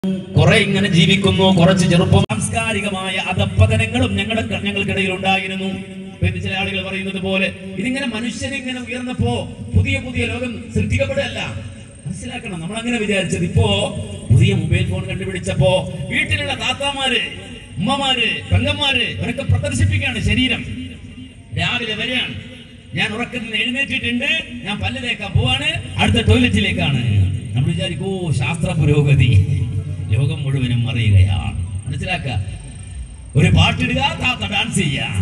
കുറെ ഇങ്ങനെ ജീവിക്കുന്നു കുറച്ച് ചെറുപ്പം സാംസ്കാരികമായ അധപ്പതനങ്ങളും ഞങ്ങളുടെ ഞങ്ങൾക്കിടയിൽ ഉണ്ടായിരുന്നു പിന്നെ ചില ആളുകൾ പറയുന്നത് പോലെ ഇതിങ്ങനെ മനുഷ്യനിങ്ങനെ ഉയർന്നപ്പോ പുതിയ പുതിയ ലോകം സൃഷ്ടിക്കപ്പെടുകയല്ല മനസ്സിലാക്കണം നമ്മൾ അങ്ങനെ വിചാരിച്ചത് ഇപ്പോ പുതിയ മൊബൈൽ ഫോൺ കണ്ടുപിടിച്ചപ്പോ വീട്ടിലുള്ള താത്താമാര് ഉമ്മമാര് പെങ്ങന്മാര് അവരൊക്കെ പ്രദർശിപ്പിക്കുകയാണ് ശരീരം രാവിലെ വരെയാണ് ഞാൻ ഉറക്കത്തിൽ നിന്ന് എഴുന്നേറ്റിട്ടുണ്ട് ഞാൻ പല്ല് തേക്കാൻ പോവാണ് അടുത്ത ടോയ്ലറ്റിലേക്കാണ് നമ്മൾ വിചാരിക്കും ഓ ശാസ്ത്ര പുരോഗതി ലോകം മുഴുവനും അറിയുകയാണ് മനസ്സിലാക്കുക ഒരു പാട്ടിടുക താത്ത ഡാൻസ് ചെയ്യാം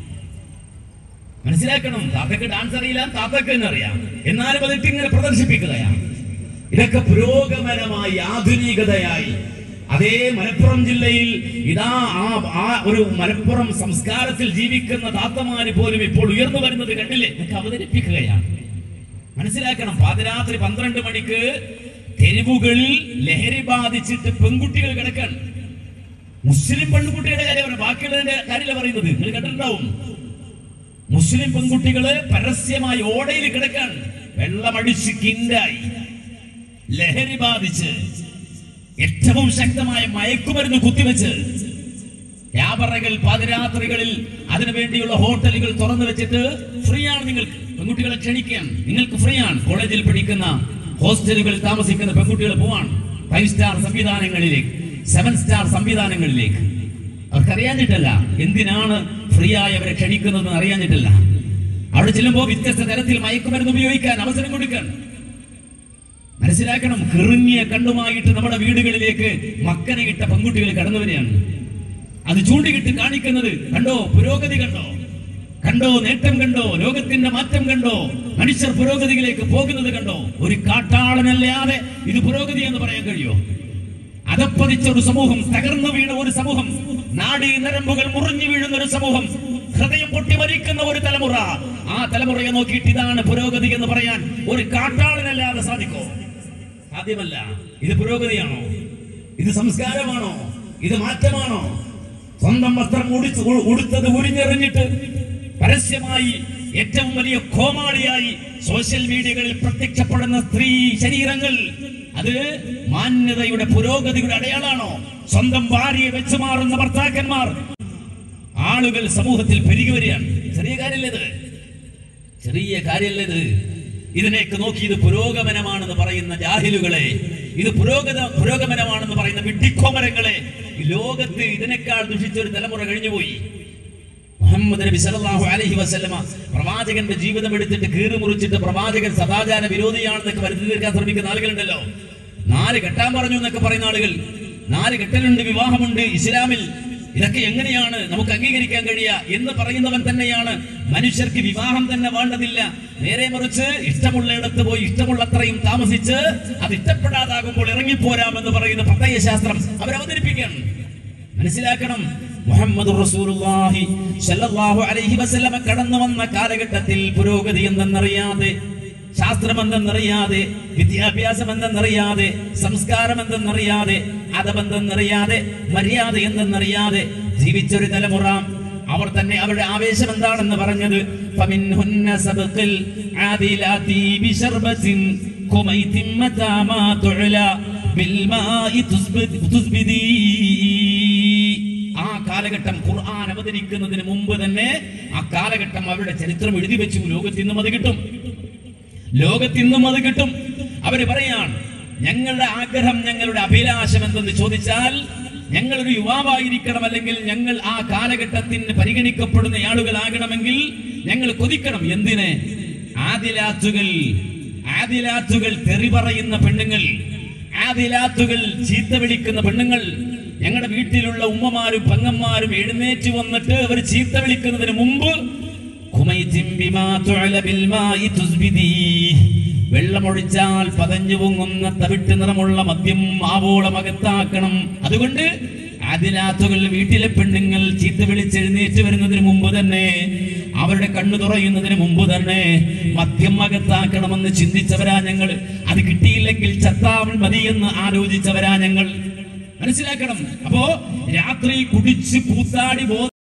മനസ്സിലാക്കണം താത്തക്ക് ഡാൻസ് അറിയില്ല താത്തക്ക് തന്നെ അറിയാം എന്നാലും അതിട്ട് ഇങ്ങനെ പ്രദർശിപ്പിക്കുകയാണ് ഇതൊക്കെ പുരോഗമനമായി ആധുനികതയായി അതേ മലപ്പുറം ജില്ലയിൽ ഇതാ ആ ആ ഒരു മലപ്പുറം സംസ്കാരത്തിൽ ജീവിക്കുന്ന താത്തമാര് പോലും ഇപ്പോൾ ഉയർന്നു വരുന്നത് കണ്ടില്ലേ ഇതൊക്കെ അവതരിപ്പിക്കുകയാണ് മനസ്സിലാക്കണം പാതിരാത്രി പന്ത്രണ്ട് മണിക്ക് തെരുവുകളിൽ ലഹരി ബാധിച്ചിട്ട് പെൺകുട്ടികൾ കിടക്കാൻ മുസ്ലിം പെൺകുട്ടിയുടെ കാര്യം പറഞ്ഞു ബാക്കിയുള്ളതിന്റെ കാര്യമല്ല പറയുന്നത് നിങ്ങൾ കണ്ടിട്ടുണ്ടാവും മുസ്ലിം പെൺകുട്ടികള് പരസ്യമായി ഓടയിൽ കിടക്കാൻ വെള്ളമടിച്ച് കിൻഡായി ലഹരി ബാധിച്ച് ഏറ്റവും ശക്തമായ മയക്കുമരുന്ന് കുത്തിവെച്ച് വ്യാപാരകൾ പാതിരാത്രികളിൽ അതിനു വേണ്ടിയുള്ള ഹോട്ടലുകൾ തുറന്നു വെച്ചിട്ട് ഫ്രീ ആണ് നിങ്ങൾക്ക് പെൺകുട്ടികളെ ക്ഷണിക്കാൻ നിങ്ങൾക്ക് ഫ്രീ ആണ് കോളേജിൽ പഠിക്കുന്ന ഹോസ്റ്റലുകളിൽ താമസിക്കുന്ന പെൺകുട്ടികൾ പോവാൻ ഫൈവ് സ്റ്റാർ സംവിധാനങ്ങളിലേക്ക് സെവൻ സ്റ്റാർ സംവിധാനങ്ങളിലേക്ക് അവർക്കറിയാഞ്ഞിട്ടല്ല എന്തിനാണ് ഫ്രീ ആയി അവരെ ക്ഷണിക്കുന്നതെന്ന് അറിയാഞ്ഞിട്ടല്ല അവിടെ ചെല്ലുമ്പോൾ വ്യത്യസ്ത തരത്തിൽ മയക്കുമരുന്ന് ഉപയോഗിക്കാൻ അവസരം കൊടുക്കാൻ മനസ്സിലാക്കണം കിറുങ്ങിയ കണ്ണുമായിട്ട് നമ്മുടെ വീടുകളിലേക്ക് മക്കനെ ഇട്ട പെൺകുട്ടികൾ കടന്നു വരികയാണ് അത് ചൂണ്ടിക്കിട്ട് കാണിക്കുന്നത് കണ്ടോ പുരോഗതി കണ്ടോ കണ്ടോ നേട്ടം കണ്ടോ ലോകത്തിന്റെ മാറ്റം കണ്ടോ മനുഷ്യർ പുരോഗതിയിലേക്ക് പോകുന്നത് കണ്ടോ ഒരു കാട്ടാളനല്ലാതെ ഇത് പുരോഗതി എന്ന് പറയാൻ കഴിയോ അതപ്പതിച്ച ഒരു സമൂഹം തകർന്നു വീണ ഒരു സമൂഹം നാടീ നരമ്പുകൾ മുറിഞ്ഞു വീഴുന്ന ഒരു സമൂഹം ഹൃദയം പൊട്ടി മരിക്കുന്ന ഒരു തലമുറ ആ തലമുറയെ നോക്കിയിട്ട് ഇതാണ് പുരോഗതി എന്ന് പറയാൻ ഒരു കാട്ടാളനല്ലാതെ സാധിക്കോ സാധ്യമല്ല ഇത് പുരോഗതിയാണോ ഇത് സംസ്കാരമാണോ ഇത് മാറ്റമാണോ സ്വന്തം വസ്ത്രം ഉടിച്ച് ഉ- ഉടുത്തത് ഉരിഞ്ഞെറിഞ്ഞിട്ട് പരസ്യമായി ഏറ്റവും വലിയ കോമാളിയായി സോഷ്യൽ മീഡിയകളിൽ പ്രത്യക്ഷപ്പെടുന്ന സ്ത്രീ ശരീരങ്ങൾ അത് മാന്യതയുടെ പുരോഗതിയുടെ അടയാളാണോ സ്വന്തം ഭാര്യയെ വെച്ച് മാറുന്ന ഭർത്താക്കന്മാർ ആളുകൾ സമൂഹത്തിൽ പെരുകി വരികയാണ് ചെറിയ കാര്യമല്ലേ ഇത് ചെറിയ കാര്യമല്ല ഇത് ഇതിനേക്ക് നോക്കി ഇത് പുരോഗമനമാണെന്ന് പറയുന്ന ജാഹിലുകളെ ഇത് പുരോഗത പുരോഗമനമാണെന്ന് പറയുന്ന വിഡ്ഢിക്കോമരങ്ങളെ ഈ ലോകത്ത് ഇതിനേക്കാൾ ദുഷിച്ച ഒരു തലമുറ കഴിഞ്ഞുപോയി മുഹമ്മദ് നബി സല്ലല്ലാഹു അലൈഹി വസല്ലമ പ്രവാചകന്റെ ജീവിതം എടുത്തിട്ട് കീറി മുറിച്ചിട്ട് പ്രവാചകൻ സദാചാര വിരോധിയാണെന്നൊക്കെ വരുത്തി തീർക്കാൻ ശ്രമിക്കുന്ന ആളുകളുണ്ടല്ലോ നാല് കെട്ടാൻ പറഞ്ഞു എന്നൊക്കെ പറയുന്ന ആളുകൾ നാല് കെട്ടലുണ്ട് വിവാഹമുണ്ട് ഇസ്ലാമിൽ ഇതൊക്കെ എങ്ങനെയാണ് നമുക്ക് അംഗീകരിക്കാൻ കഴിയുക എന്ന് പറയുന്നവൻ തന്നെയാണ് മനുഷ്യർക്ക് വിവാഹം തന്നെ വേണ്ടതില്ല നേരെ മറിച്ച് ഇഷ്ടമുള്ളയിടത്ത് പോയി ഇഷ്ടമുള്ളത്രയും താമസിച്ച് അത് ഇഷ്ടപ്പെടാതാകുമ്പോൾ ഇറങ്ങിപ്പോരാമെന്ന് പറയുന്ന പ്രത്യയശാസ്ത്രം അവരവതരിപ്പിക്കുകയാണ് മനസ്സിലാക്കണം മുഹമ്മദ് റസൂലുള്ളാഹി സ്വല്ലല്ലാഹു അലൈഹി വസല്ലമ കടന്നു വന്ന കാലഘട്ടത്തിൽ പുരോഗതി എന്തെന്നറിയാതെ ശാസ്ത്രം എന്തെന്നറിയാതെ വിദ്യാഭ്യാസം എന്തെന്നറിയാതെ സംസ്കാരം എന്തെന്നറിയാതെ അതബെന്തെന്നറിയാതെ മര്യാദ എന്തെന്നറിയാതെ ജീവിച്ചൊരു തലമുറ അവർ തന്നെ അവരുടെ ആവേശം എന്താണെന്ന് പറഞ്ഞത് فمنهن سبق العادلات بشربة كميت متى ما تعلى بالماء تزبد تزبدي ആ കാലഘട്ടം ഖുർആൻ അവതരിക്കുന്നതിന് മുമ്പ് തന്നെ ആ കാലഘട്ടം അവരുടെ ചരിത്രം എഴുതി വെച്ചു ലോകത്തിന്നും അത് കിട്ടും ലോകത്തിന്നും അത് കിട്ടും അവര് പറയാണ് ഞങ്ങളുടെ ആഗ്രഹം ഞങ്ങളുടെ അഭിലാഷം എന്തെന്ന് ചോദിച്ചാൽ ഞങ്ങൾ ഒരു യുവാവായിരിക്കണം അല്ലെങ്കിൽ ഞങ്ങൾ ആ കാലഘട്ടത്തിന് പരിഗണിക്കപ്പെടുന്ന ആളുകളാകണമെങ്കിൽ ഞങ്ങൾ കൊതിക്കണം എന്തിന് ആദിലാത്തുകൾ ആദിലാത്തുകൾ തെറി പറയുന്ന പെണ്ണുങ്ങൾ ആദിലാത്തുകൾ ചീത്ത വിളിക്കുന്ന പെണ്ണുങ്ങൾ ഞങ്ങളുടെ വീട്ടിലുള്ള ഉമ്മമാരും പെങ്ങന്മാരും എഴുന്നേറ്റ് വന്നിട്ട് അവർ ചീത്ത വിളിക്കുന്നതിന് മുമ്പ് ഖുമൈത്തിൻ ബിമാ തുഅല ബിൽമായി തുസ്ബിദീ. വെള്ളമൊഴിച്ചാൽ പതഞ്ഞു പൊങ്ങുന്ന തവിട്ട് നിറമുള്ള മദ്യം ആവോളം അകത്താക്കണം അതുകൊണ്ട് അതിനാത്തുകൾ വീട്ടിലെ പെണ്ണുങ്ങൾ ചീത്ത വിളിച്ചെഴുന്നേറ്റ് വരുന്നതിന് മുമ്പ് തന്നെ അവരുടെ കണ്ണു തുറയുന്നതിന് മുമ്പ് തന്നെ മദ്യം അകത്താക്കണമെന്ന് ചിന്തിച്ചവരാ ഞങ്ങൾ അത് കിട്ടിയില്ലെങ്കിൽ ചത്താവൾ മതി എന്ന് ആലോചിച്ചവരാ ഞങ്ങൾ മനസ്സിലാക്കണം അപ്പോ രാത്രി കുടിച്ച് കൂത്താടി ബോ